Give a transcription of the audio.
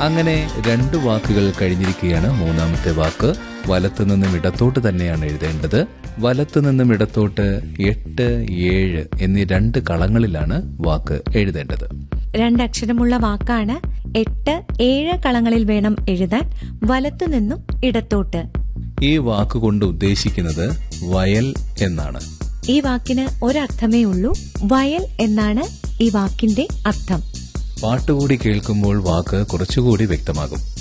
അങ്ങനെ രണ്ട് വാക്കുകൾ കഴിഞ്ഞിരിക്കുകയാണ് മൂന്നാമത്തെ വാക്ക് വലത്തു നിന്നും ഇടത്തോട്ട് തന്നെയാണ് എഴുതേണ്ടത് വലത്തു നിന്നും ഇടത്തോട്ട് എട്ട് ഏഴ് എന്നീ രണ്ട് കളങ്ങളിലാണ് വാക്ക് എഴുതേണ്ടത് രണ്ടക്ഷരമുള്ള വാക്കാണ് എട്ട് ഏഴ് കളങ്ങളിൽ വേണം എഴുതാൻ വലത്തുനിന്നും ഇടത്തോട്ട് ഈ വാക്കുകൊണ്ട് ഉദ്ദേശിക്കുന്നത് വയൽ എന്നാണ് ഈ വാക്കിന് ഒരർത്ഥമേ ഉള്ളൂ വയൽ എന്നാണ് ഈ വാക്കിന്റെ അർത്ഥം പാട്ടുകൂടി കേൾക്കുമ്പോൾ വാക്ക് കുറച്ചുകൂടി വ്യക്തമാകും